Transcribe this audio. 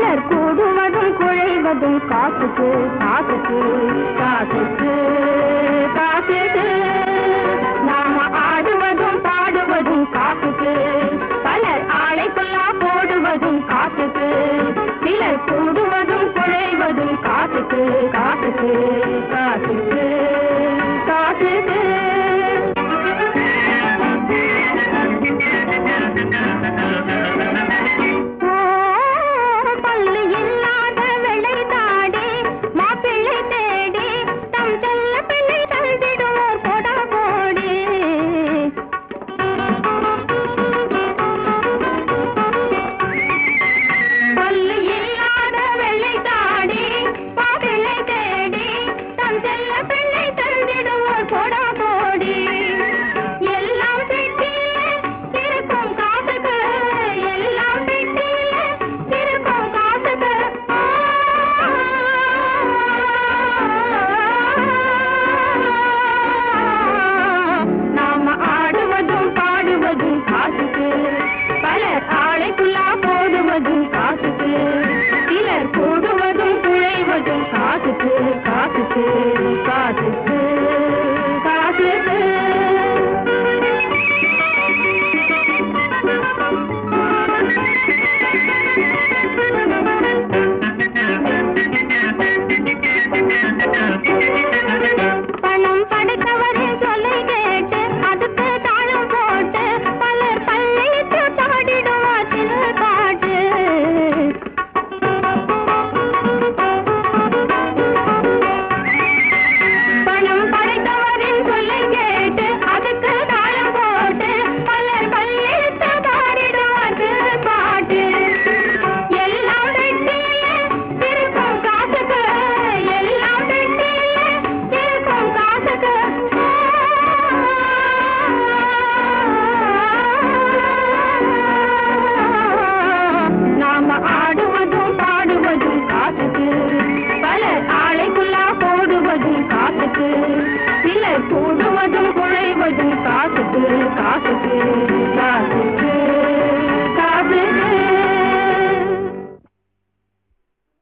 பலர் கூடுவதும் குழைவதும் காசுக்கு காசுக்கு காசுக்கு காசுக்கு நாம ஆடுவதும் பாடுவதும் காசுக்கு பலர் ஆளைக்குள்ளா போடுவதும் காசுக்கு சிலர் கூடுவதும் குழைவதும் காசுக்கு காசுக்கு காசுக்கு காசுக்கு ஓ, பல்லு இல்லாத வெள்ளை தாடி, மாப்பிள்ளை தேடி, தம் செல்ல பிள்ளை தந்திடுவோர் கொடா கோடி. பல்லு இல்லாத வெள்ளை தாடி, மாப்பிள்ளை தேடி, தம் செல்ல பிள்ளை தந்திடுவோர் கொடா கோடி. எல்லாம் பெட்டியிலே இருக்கும் காசுக்கு, எல்லாம் பெட்டியிலே இருக்கும் காசுக்கு. நாம ஆடுவதும் பாடுவதும் காசுக்கு பலர் ஆளைக்குள்ளா போடுவதும் காசுக்கு சிலர் கூடுவதும் குழைவதும் காசுக்கு காசுக்கு காசுக்கு காசுக்கு பணம் படைத்தவரின் சொல்லை கேட்டு அதுக்கு தாளம் போட்டு பலர் பல்லையிட்டு பாடிடுவார் சில பாட்டு பணம் படைத்தவரின் சொல்லை கேட்டு அதுக்கு தாளம் போட்டு பலர் பல்லையிட்டு பாடிடுவார் சில பாட்டு எல்லாம் வெட்டியிலே இருக்கும் காசுக்கு எல்லாம் வெட்டியிலே இருக்கும் காசுக்கு நாம ஆடுவதும் பாடுவதும் காசுக்கு பலர் ஆளைக்குள்ளா போடுவதும் காசுக்கு சிலர் கூடுவதும் குழைவதும் காசுக்கு காசுக்கு